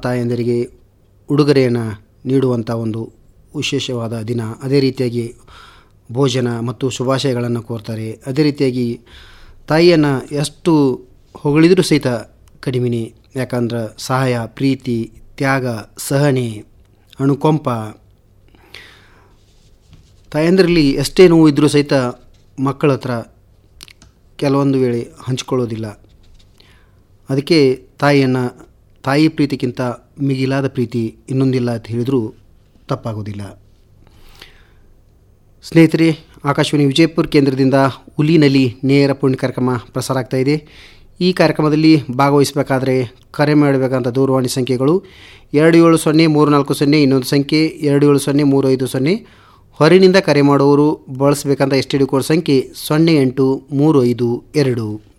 ತಾಯಂದಿರಿಗೆ ಉಡುಗೊರೆಯನ್ನು ನೀಡುವಂಥ ಒಂದು ವಿಶೇಷವಾದ ದಿನ ಅದೇ ರೀತಿಯಾಗಿ ಭೋಜನ ಮತ್ತು ಶುಭಾಶಯಗಳನ್ನು ಕೋರ್ತಾರೆ ಅದೇ ರೀತಿಯಾಗಿ ತಾಯಿಯನ್ನು ಎಷ್ಟು ಹೊಗಳಿದರೂ ಸಹಿತ ಕಡಿಮೆನೆ ಯಾಕಂದ್ರೆ ಸಹಾಯ ಪ್ರೀತಿ ತ್ಯಾಗ ಸಹನೆ ಅಣುಕೊಂಪ ತಾಯಂದಿರಲ್ಲಿ ಎಷ್ಟೇ ನೋವು ಇದ್ದರೂ ಸಹಿತ ಮಕ್ಕಳ ಹತ್ರ ಕೆಲವೊಂದು ವೇಳೆ ಹಂಚಿಕೊಳ್ಳೋದಿಲ್ಲ ಅದಕ್ಕೆ ತಾಯಿಯನ್ನು ತಾಯಿ ಪ್ರೀತಿಗಿಂತ ಮಿಗಿಲಾದ ಪ್ರೀತಿ ಇನ್ನೊಂದಿಲ್ಲ ಅಂತ ಹೇಳಿದರೂ ತಪ್ಪಾಗೋದಿಲ್ಲ ಸ್ನೇಹಿತರೆ ಆಕಾಶವಾಣಿ ವಿಜಯಪುರ ಕೇಂದ್ರದಿಂದ ಹುಲಿನಲ್ಲಿ ನೇರ ಪುಣ್ಯ ಕಾರ್ಯಕ್ರಮ ಪ್ರಸಾರ ಆಗ್ತಾ ಇದೆ ಈ ಕಾರ್ಯಕ್ರಮದಲ್ಲಿ ಭಾಗವಹಿಸಬೇಕಾದ್ರೆ ಕರೆ ಮಾಡಬೇಕಂತ ದೂರವಾಣಿ ಸಂಖ್ಯೆಗಳು ಎರಡು ಏಳು ಸೊನ್ನೆ ಮೂರು ನಾಲ್ಕು ಸೊನ್ನೆ ಇನ್ನೊಂದು ಸಂಖ್ಯೆ ಎರಡು ಏಳು ಸೊನ್ನೆ ಮೂರು ಐದು ಸೊನ್ನೆ ಹೊರಗಿನಿಂದ ಕರೆ ಮಾಡುವವರು ಬಳಸಬೇಕಂತ ಎಸ್ ಟಿ ಡಿ ಕೋಡ್ ಸಂಖ್ಯೆ ಸೊನ್ನೆ ಎಂಟು ಮೂರು ಐದು ಎರಡು